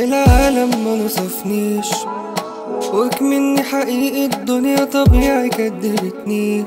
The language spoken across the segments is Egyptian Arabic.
العالم ما نصفنيش وكمني حقيقي الدنيا طبيعي كدبتني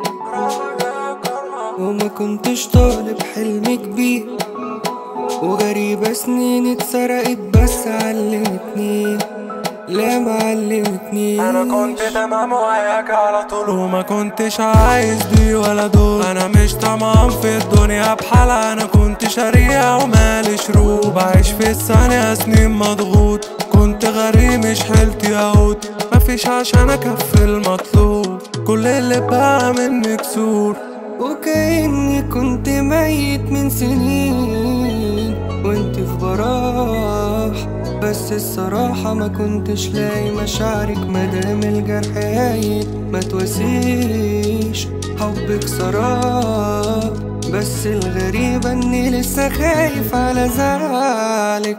وما كنتش طالب حلم كبير وغريبة سنين اتسرقت بس علمتني لا معلمتني انا كنت تمام وياك على طول وما كنتش عايز دي ولا دول انا مش تمام في الدنيا بحالها انا كنت شريعة ومالي شروق بعيش في الثانية سنين مضغوط كنت غريب مش حيلتي يهود مفيش عشان اكفي المطلوب كل اللي بقى مني كسور وكأني كنت ميت من سنين وانت في براح بس الصراحة ما كنتش لاقي مشاعرك مدام الجرح هايل ما تواسيش حبك سراب بس الغريبة اني لسه خايف على زعلك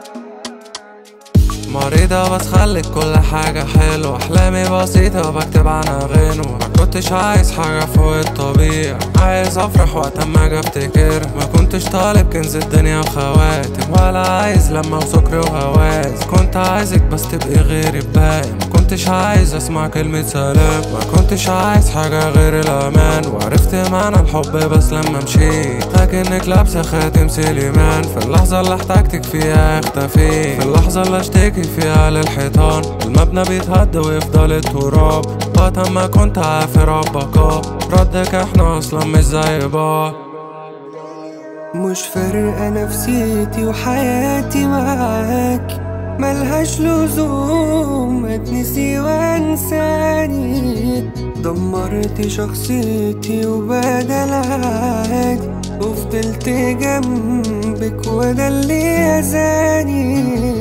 مريضة بتخلي كل حاجة حلوة أحلامي بسيطة بكتب عنها غنوة ما كنتش عايز حاجة فوق الطبيعي عايز أفرح وقت ما أجي أفتكر ما كنتش طالب كنز الدنيا وخواتم ولا عايز لما وسكر وهواز كنت عايزك بس تبقي غيري بباقي ما كنتش عايز أسمع كلمة سلام ما كنتش عايز حاجة غير الأمان وعرفت معنى الحب بس لما مشيت لكنك لابسة خاتم سليمان في اللحظة اللي احتاجتك فيها اختفيت في اللحظة اللي اشتكي فيها للحيطان المبنى بيتهد ويفضل التراب وقت ما كنت عافر بقى ردك احنا اصلا مش زي بعض مش فارقة نفسيتي وحياتي معاك ملهاش لزوم اتنسي وانساني دمرت شخصيتي وبدل عادي وفضلت جنبك وده اللي أذاني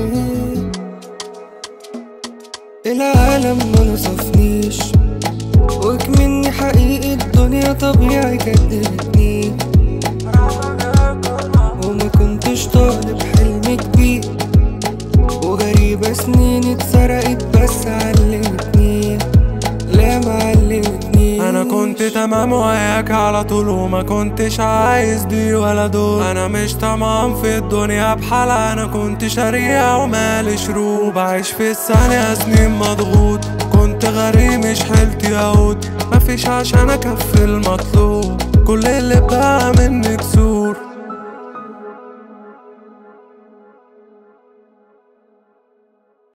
العالم ما نصفنيش وكمني حقيقي الدنيا طبيعي كدبتني وما كنتش طالب حلم كبير وغريبة سنين اتسرقت بس علمتني لا معلمتني انا كنت تمام وياك على طول وما كنتش عايز دي ولا دول انا مش تمام في الدنيا بحالها انا كنت شريعة ومالي شروق بعيش في الثانية سنين مضغوط كنت غريب مش حيلتي يهود مفيش عشان اكفي المطلوب كل اللي بقى مني كسور